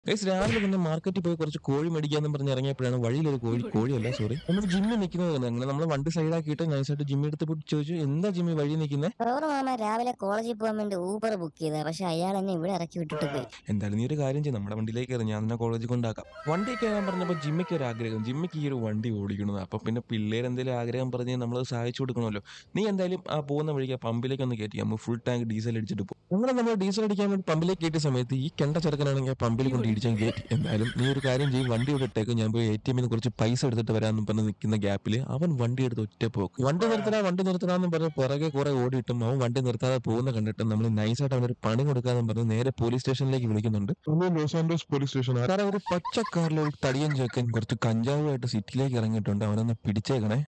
guys രാവിലെ തന്നെ മാർക്കറ്റിൽ പോയി കുറച്ച് കോഴി മേടിക്കാന്ന് പറഞ്ഞ് ഇറങ്ങിയപ്പോഴാണ് വഴിയിലൊരു കോഴി കോഴിയല്ല സോറി നമ്മൾ ജിമ്മിൽ നിൽക്കുന്നത് തന്നെ അങ്ങനെ നമ്മൾ വണ്ടി സൈഡാക്കിയിട്ട് നൈസായിട്ട് ജിമ്മി എടുത്ത് പോയി ചോദിച്ചു എന്താ ജിമ്മി വഴി നിൽക്കുന്നത് റോറ് മാമ രാവിലെ കോളേജിൽ പോകാൻ വേണ്ടി ഊബർ ബുക്ക് ചെയ്ത പക്ഷെ അയാൾ എന്നെ ഇവിടെ ഇറക്കി വിട്ടിട്ട് പോയി എന്തായാലും നീ ഒരു കാര്യം ചെയ്യും നമ്മുടെ വണ്ടിയിലേക്ക് കയറി ഞാൻ നിന്നെ കോളേജിൽ കൊണ്ടാക്കാം വണ്ടി കയറാൻ പറഞ്ഞപ്പോൾ ജിമ്മിക്ക് ഒരു ആഗ്രഹം ജിമ്മിക്ക് ഈ ഒരു വണ്ടി ഓടിക്കണമെന്ന് അപ്പം പിന്നെ പിള്ളേർ എന്തെങ്കിലും ആഗ്രഹം പറഞ്ഞ് നമ്മൾ സഹായിച്ചു കൊടുക്കണമല്ലോ നീ എന്തായാലും ആ പോകുന്ന വഴിക്ക് ആ പമ്പിലേക്ക് ഒന്ന് കയറ്റി നമ്മൾ ഫുൾ ടാങ്ക് ഡീസൽ അടിച്ചിട്ട് പോകും അങ്ങനെ നമ്മൾ ഡീസൽ അടിക്കാൻ വേണ്ടി പമ്പിലേക്ക് കയറ്റിയ സമയത്ത് ഈ കെണ്ട ചെറുക്കനാണെങ്കിൽ ആ പമ്പിൽ കൊണ്ട് ഇടിച്ചാൽ കയറ്റി എന്തായാലും നീ ഒരു കാര്യം ചെയ്യും വണ്ടി ഇവിടെ ഇട്ടേക്ക് ഞാൻ പോയി എ ടി എമ്മിന് കുറച്ച് പൈസ എടുത്തിട്ട് വരാമെന്ന് പറഞ്ഞ് നിൽക്കുന്ന ഗ്യാപ്പിൽ അവൻ വണ്ടി എടുത്ത് ഒറ്റ പോക്ക് വണ്ടി നിർത്തണ വണ്ടി നിർത്തണമെന്ന് പറഞ്ഞ് പുറകെ കുറെ ഓടിയിട്ടും അവൻ വണ്ടി നിർത്താതെ പോകുന്ന കണ്ടിട്ട് നമ്മൾ നൈസായിട്ട് അവനൊരു പണി കൊടുക്കാന്ന് പറഞ്ഞ് നേരെ പോലീസ് സ്റ്റേഷനിലേക്ക് വിളിക്കുന്നുണ്ട് ഹലോ ലോസ് ആൻഡോസ് പോലീസ് സ്റ്റേഷൻ സാറേ ഒരു പച്ച കാറിൽ ഒരു തടിയൻ ചെക്കൻ കുറച്ച് കഞ്ചാവുമായിട്ട് സിറ്റിയിലേക്ക് ഇറങ്ങിയിട്ടുണ്ട് അവനൊന്ന് പിടിച്ചേക്കണേ